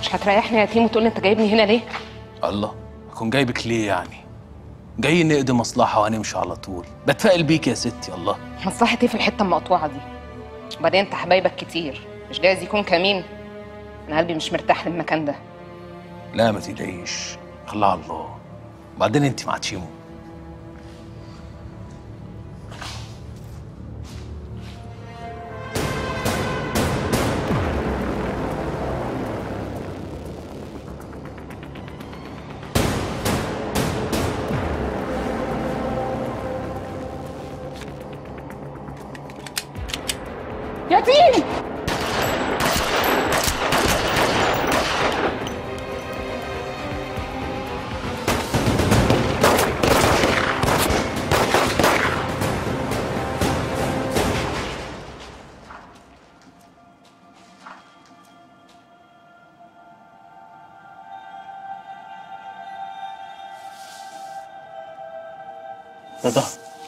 مش هتريحني يا يتيم وتقول لي انت جايبني هنا ليه الله اكون جايبك ليه يعني جاي نقضي مصلحه وهنمشي على طول بتفائل بيك يا ستي الله مصلحة ايه في الحته المقطوعه دي وبعدين انت حبايبك كتير مش جايز يكون كمين انا قلبي مش مرتاح للمكان ده لا ما تقلقيش خليها على الله وبعدين انت مع تشيمو يتيم رضا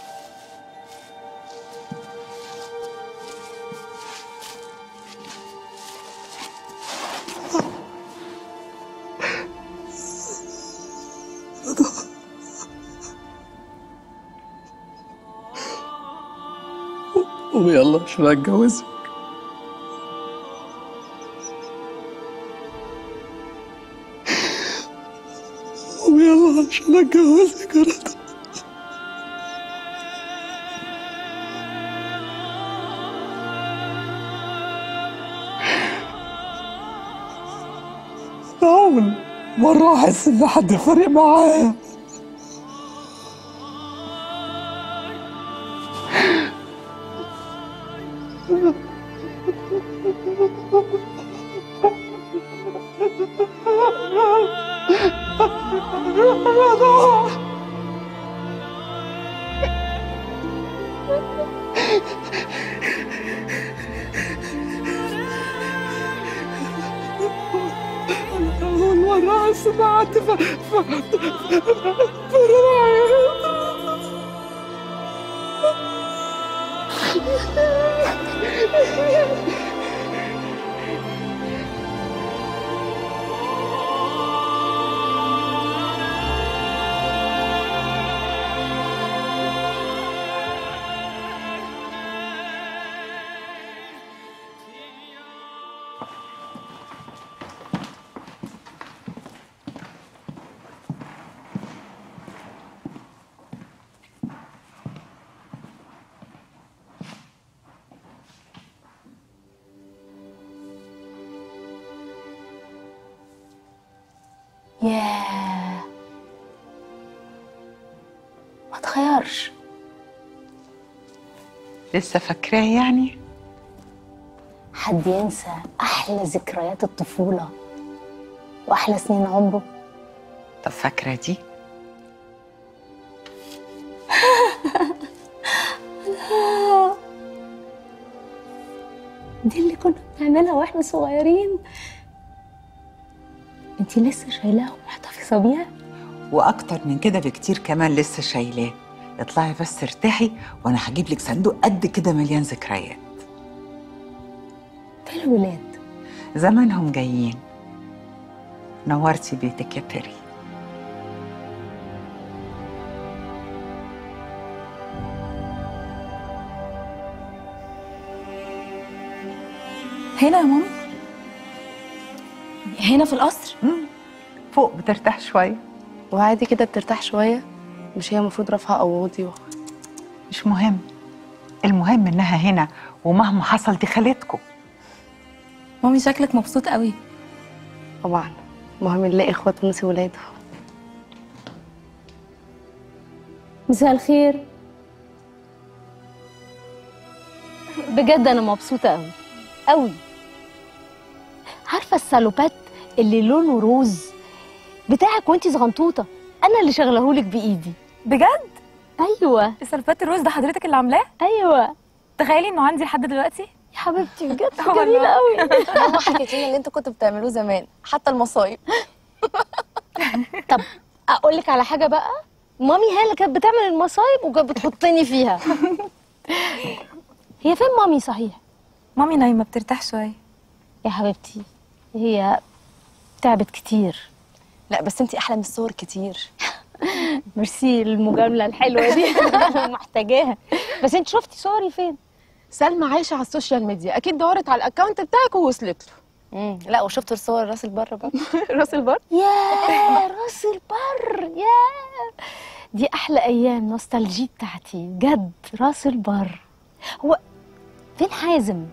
قومي يلا عشان اتجوزك قومي يلا عشان اتجوزك يا رضا أول مرة أحس إن حد فارق معايا أول مرة أحس إن حد ف- ف- فارق معايا ياه ما تغيرش لسه فاكراه يعني حد ينسى احلى ذكريات الطفوله واحلى سنين عمره طب فاكره دي دي اللي كنا بنعملها واحنا صغيرين انتي لسه شايلاها ومحتفظه بيها واكتر من كده بكتير كمان لسه شايلاه اطلعي بس ارتاحي وانا هجيب لك صندوق قد كده مليان ذكريات فين الولاد زمانهم جايين نورتي بيتك يا بيري هنا يا مامي هنا في القصر مم. فوق بترتاح شويه وعادي كده بترتاح شوية مش هي المفروض رافعة قواضي و... مش مهم المهم انها هنا ومهما حصل دي خالتكم مامي شكلك مبسوط قوي طبعا المهم نلاقي اخوات ونسي ولاده مساء الخير بجد انا مبسوطه قوي قوي عارفه السالوبات اللي لونه روز بتاعك وانتي صغنطوطه انا اللي شغلهولك بايدي بجد ايوه السلفات الروز ده حضرتك اللي عاملاه ايوه تخيلي انه عندي لحد دلوقتي يا حبيبتي بجد والله. جميله قوي ماما حكيت لنا اللي انتوا كنتوا بتعملوه زمان حتى المصايب طب اقول لك على حاجه بقى مامي هي اللي كانت بتعمل المصايب وكانت بتحطني فيها هي فين مامي صحيح مامي نايمه بترتاح شويه يا حبيبتي هي تعبت كتير لا بس انتي احلى من الصور كتير ميرسي المجامله الحلوه دي محتاجاها بس انت شفتي صوري فين سلمى عايشه على السوشيال ميديا اكيد دورت على الاكونت بتاعك ووصلت له امم لا وشفت الصور راس البر برضه راس البر يا راس البر يا دي احلى ايام نوستالجي بتاعتي بجد راس البر هو فين حازم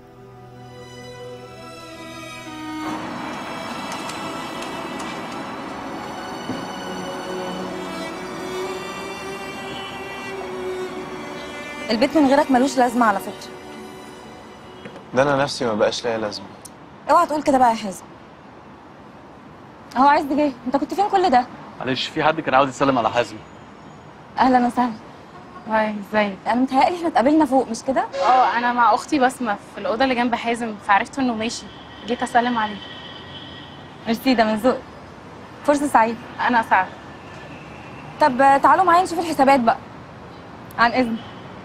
البيت من غيرك ملوش لازمه على فكره ده انا نفسي ما بقاش ليا لازمه اوعى تقول كده بقى يا حازم هو عايز جه انت كنت فين كل ده معلش في حد كان عاوز يسلم على حازم اهلا وسهلا هاي ازيك انا متهيألي احنا اتقابلنا فوق مش كده اه انا مع اختي بسمه في الاوضه اللي جنب حازم فعرفت انه ماشي جيت اسلم عليه ميرسي ده من ذوقك فرصه سعيده انا اسعد طب تعالوا معايا نشوف الحسابات بقى عن اذن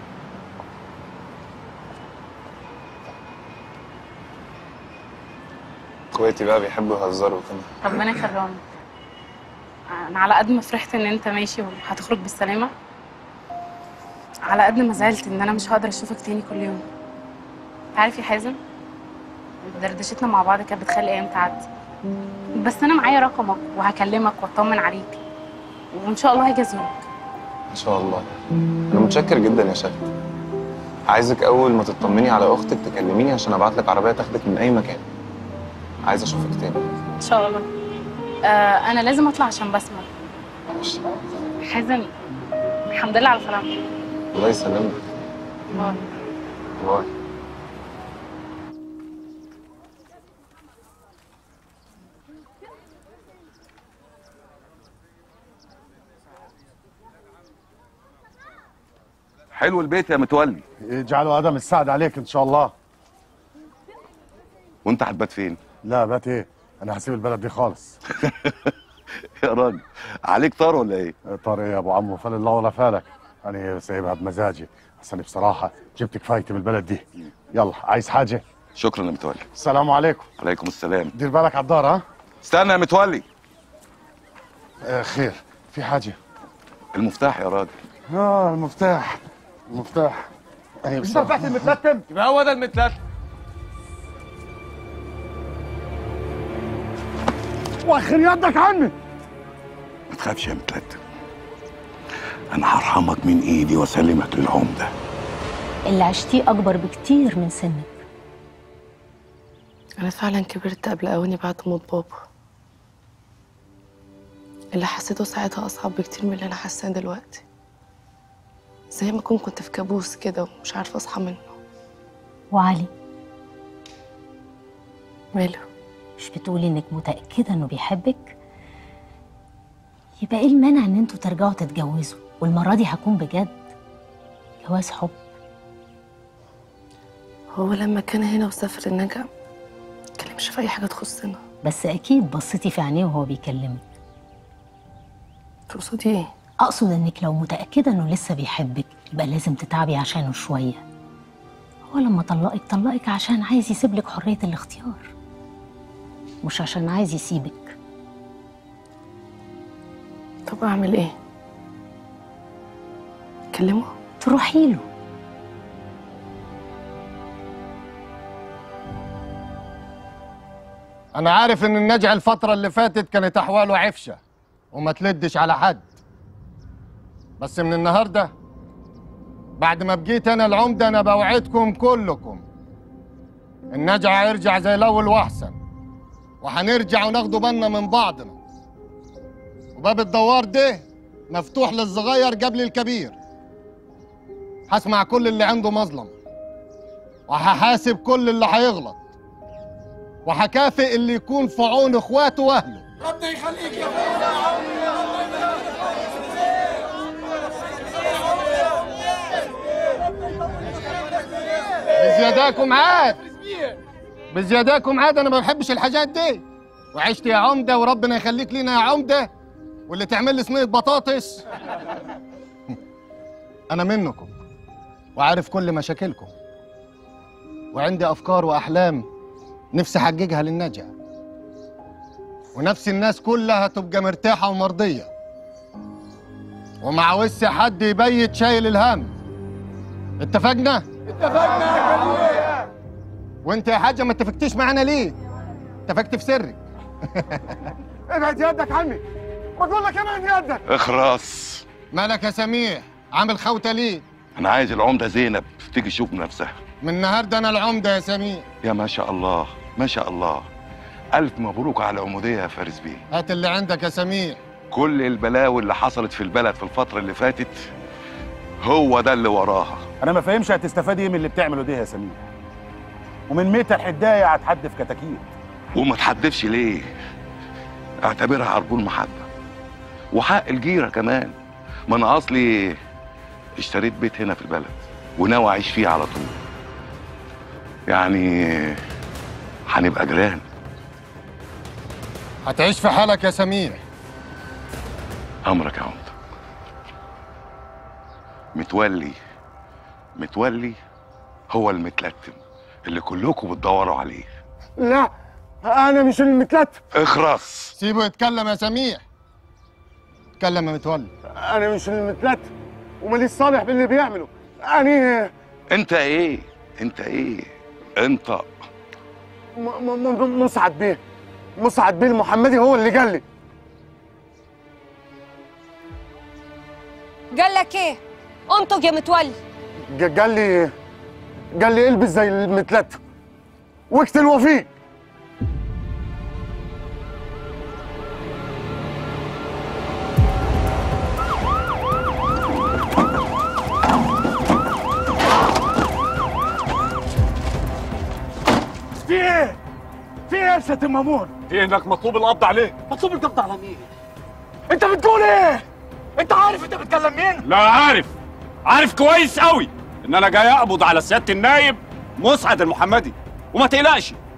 اخواتي بقى بيحبوا يهزروا كده ربنا يكرمك انا على قد ما فرحت ان انت ماشي وهتخرج بالسلامه على قد ما زعلت ان انا مش هقدر اشوفك تاني كل يوم عارف يا حازم دردشتنا مع بعض كانت بتخلي ايام تعدي بس انا معايا رقمك وهكلمك واطمن عليك وان شاء الله هاجي ازورك ان شاء الله انا متشكر جدا يا شهد عايزك اول ما تطمني على اختك تكلميني عشان ابعت لك عربيه تاخدك من اي مكان عايز اشوفك تاني ان شاء الله آه انا لازم اطلع عشان بسمع ماشي حازم الحمد لله على سلامتك الله يسلمك باي. باي حلو البيت يا متولي يجعله ادم السعد عليك ان شاء الله وانت هتبات فين لا بات ايه انا هسيب البلد دي خالص يا راجل عليك طار ولا ايه طار ايه يا ابو عمو فال الله ولا فالك انا سايبها بمزاجي بس انا بصراحه جبت كفايتي من البلد دي يلا عايز حاجه شكرا يا متولي السلام عليكم عليكم السلام دير بالك على الدار ها استنى يا متولي آه خير في حاجه المفتاح يا راجل اه المفتاح المفتاح اهي مش فتحت المتلتم يبقى هو ده المتلتم واخر يدك عني ما تخافش يا متلتم انا هرحمك من ايدي واسلمك للعمده اللي عشتيه اكبر بكتير من سنك انا فعلا كبرت قبل اواني بعد موت بابا اللي حسيته ساعتها اصعب بكتير من اللي انا حاساه دلوقتي زي ما اكون كنت في كابوس كده ومش عارفه اصحى منه وعلي ماله مش بتقولي انك متاكده انه بيحبك يبقى ايه المانع ان انتوا ترجعوا تتجوزوا والمره دي هكون بجد جواز حب هو لما كان هنا وسافر النجا متكلمش في اي حاجه تخصنا بس اكيد بصيتي في عينيه وهو بيكلمك تقصدي ايه اقصد انك لو متاكده انه لسه بيحبك يبقى لازم تتعبي عشانه شويه هو لما طلقك طلقك عشان عايز يسيبلك حريه الاختيار مش عشان عايز يسيبك طب اعمل ايه كلمه تروحي له انا عارف ان النجع الفتره اللي فاتت كانت احواله عفشه وما تلدش على حد بس من النهارده بعد ما بقيت انا العمده انا بوعدكم كلكم النجع هيرجع زي الاول واحسن وهنرجع وناخدوا بالنا من بعضنا وباب الدوار ده مفتوح للصغير قبل الكبير هسمع كل اللي عنده مظلم وهحاسب كل اللي هيغلط وهكافئ اللي يكون في عون اخواته واهله ربنا يخليك يا بزياداكم عاد بزياداكم عاد انا ما بحبش الحاجات دي وعشت يا عمده وربنا يخليك لينا يا عمده واللي تعمل لي صينيه بطاطس انا منكم وعارف كل مشاكلكم وعندي افكار واحلام نفسي احققها للنجا ونفس الناس كلها تبقى مرتاحة ومرضية وما عاوزش حد يبيت شايل الهم اتفقنا؟ اتفقنا يا كبير وانت يا حاجة ما اتفقتيش معانا ليه؟ اتفقت في سرك ابعد يدك عني بقول لك ابعد يدك اخرس مالك يا سميح عامل خوته ليه؟ انا عايز العمده زينب تيجي تشوف نفسها من النهارده انا العمده يا سميح يا ما شاء الله ما شاء الله الف مبروك على العموديه يا فارس بيه هات اللي عندك يا سميح كل البلاوي اللي حصلت في البلد في الفتره اللي فاتت هو ده اللي وراها انا ما فاهمش هتستفاد ايه من اللي بتعمله ده يا سمير ومن متى الحدايه هتحدف كتاكيت وما تحدفش ليه اعتبرها عربون محبه وحق الجيره كمان ما انا اصلي اشتريت بيت هنا في البلد وناوي اعيش فيه على طول يعني هنبقى جيران هتعيش في حالك يا سميح امرك يا عمده متولي متولي هو المتلتم اللي كلكم بتدوروا عليه لا انا مش المتلتف اخرس سيبه يتكلم يا سميح اتكلم يا متولي انا مش المتلتف وماليش صالح باللي بيعمله انا انت ايه انت ايه انت م- م- م- مسعد بيه مسعد بيه المحمدي هو اللي قال لي قال لك ايه انطق يا متولي ج- قال لي قال لي البس زي المتلتف واقتل وفيق في ايه؟ في ايه يا سيادة المامون؟ في انك مطلوب القبض عليه مطلوب القبض على مين؟ انت بتقول ايه؟ انت عارف انت بتكلم مين؟ لا عارف عارف كويس قوي ان انا جاي اقبض على سياده النايب مسعد المحمدي وما تقلقش